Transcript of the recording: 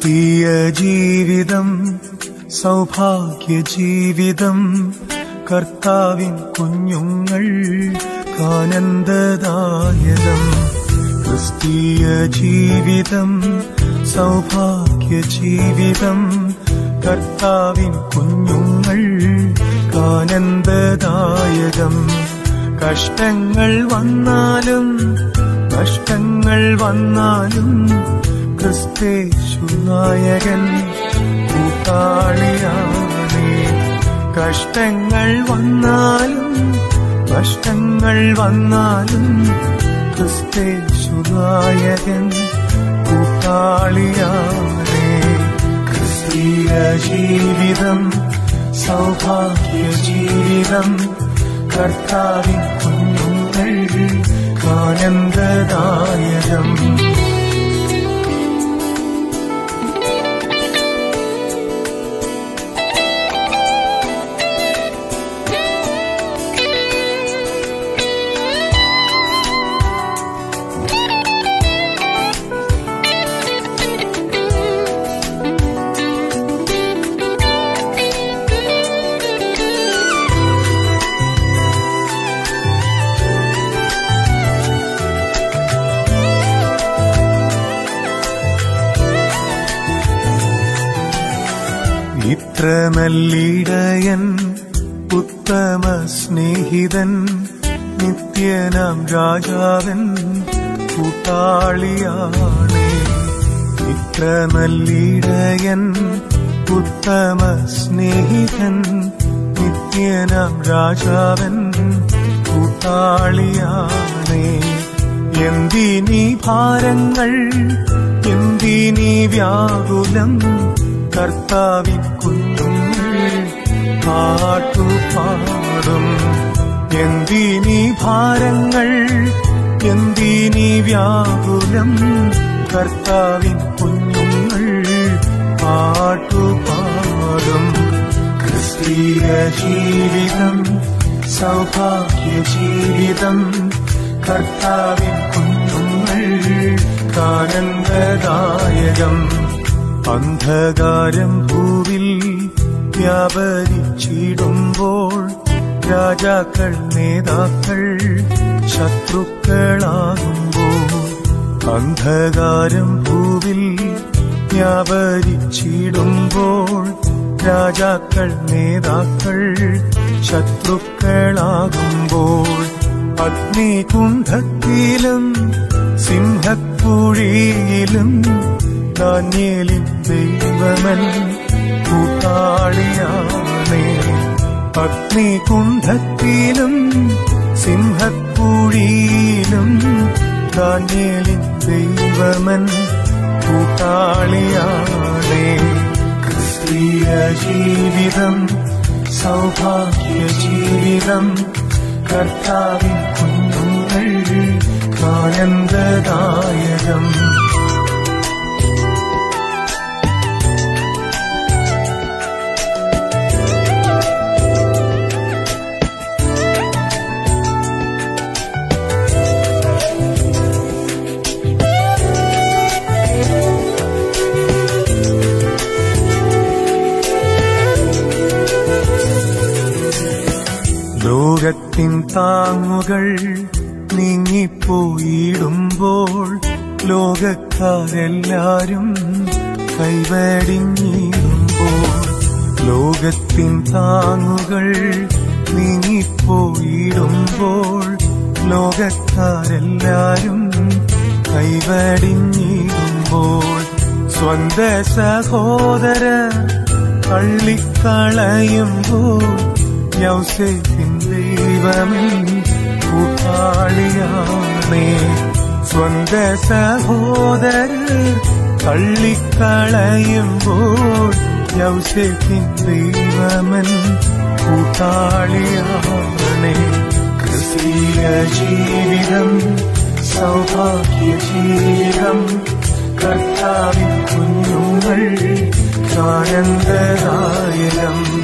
ക്രിസ്തീയ ജീവിതം സൗഭാഗ്യ ജീവിതം കർത്താവിൻ കുഞ്ഞുങ്ങൾ കാനന്ദദായകം ക്രിസ്തീയ ജീവിതം സൗഭാഗ്യ ജീവിതം കർത്താവിൻ കുഞ്ഞുങ്ങൾ കാനന്ദദായകം കഷ്ടങ്ങൾ വന്നാലും കഷ്ടങ്ങൾ വന്നാലും ക്രിസ്തേശു നായകൻ കൂട്ടാളിയാണേ കഷ്ടങ്ങൾ വന്നാലും കഷ്ടങ്ങൾ വന്നാലും ക്രിസ്തേശു നായകൻ കൂട്ടാളിയാണേ ക്രിസ്തീയ ജീവിതം സൗഭാഗ്യ ജീവിതം കർത്താവിൻ കുഞ്ഞുങ്ങൾ ആനന്ദദായകം ഇത്ര നല്ലിടയൻ ഉത്തമ സ്നേഹിതൻ നിത്യനാം രാജാവൻ കൂട്ടാളിയാണേ ഇത്ര നല്ലിടയൻ ഉത്തമ സ്നേഹിതൻ നിത്യനാം രാജാവൻ കൂട്ടാളിയാണേ എന്തിനീ ഭാരങ്ങൾ എന്തിനീ വ്യാകുലം കർത്താവിൻ കുഞ്ഞുങ്ങൾ പാട്ടുപാടും എന്തിനീ ഭാരങ്ങൾ എന്തിനീ വ്യാകുലം കർത്താവിൻ കുഞ്ഞുങ്ങൾ പാട്ടുപാടും ക്രിസ്തീയ ജീവിതം സൗഭാഗ്യ ജീവിതം കർത്താവിൻ കുഞ്ഞുങ്ങൾ കാനന്ദദായകം അന്ധകാരം ഭൂവിൽ വ്യാപരിച്ചിടുമ്പോൾ രാജാക്കൾ നേതാക്കൾ ശത്രുക്കളാകുമ്പോൾ അന്ധകാരം ഭൂവിൽ വ്യാപരിച്ചിടുമ്പോൾ രാജാക്കൾ നേതാക്കൾ ശത്രുക്കളാകുമ്പോൾ അഗ്നികുണ്ഠത്തിലും സിംഹക്കുഴിയിലും ദാനിയേലിൻ ദൈവമൻ കൂട്ടാളിയാണേ അഗ്നികുണ്ഠത്തിലും സിംഹക്കുഴിയിലും ദാനിയേലിൻ ദൈവമൻ കൂട്ടാളിയാണേ ക്രിസ്തീയ ജീവിതം സൗഭാഗ്യ ജീവിതം കർത്താവിൻ കുഞ്ഞുങ്ങൾ ആനന്ദദായകം ലോകത്തിൻ താങ്ങുകൾ നീങ്ങിപ്പോയിടുമ്പോൾ ലോകക്കാരെല്ലാരും കൈവടിഞ്ഞിടുമ്പോൾ ലോകത്തിൻ താങ്ങുകൾ നീങ്ങിപ്പോയിടുമ്പോൾ ലോകക്കാരെല്ലാരും കൈവടിഞ്ഞിടുമ്പോൾ സ്വന്ത സഹോദര തള്ളിക്കളയുമ്പോൾ യൗസേപ്പിൻ ദൈവമേ കൂട്ടാളിയാണേ സ്വന്ത സഹോദരർ തള്ളിക്കളയുമ്പോൾ യൗസേപ്പിൻ ദൈവമൻ കൂട്ടാളിയാണേ ക്രിസ്തീയ ജീവിതം സൗഭാഗ്യ ജീവിതം കർത്താവിൻ കുഞ്ഞുങ്ങൾ ആനന്ദദായകം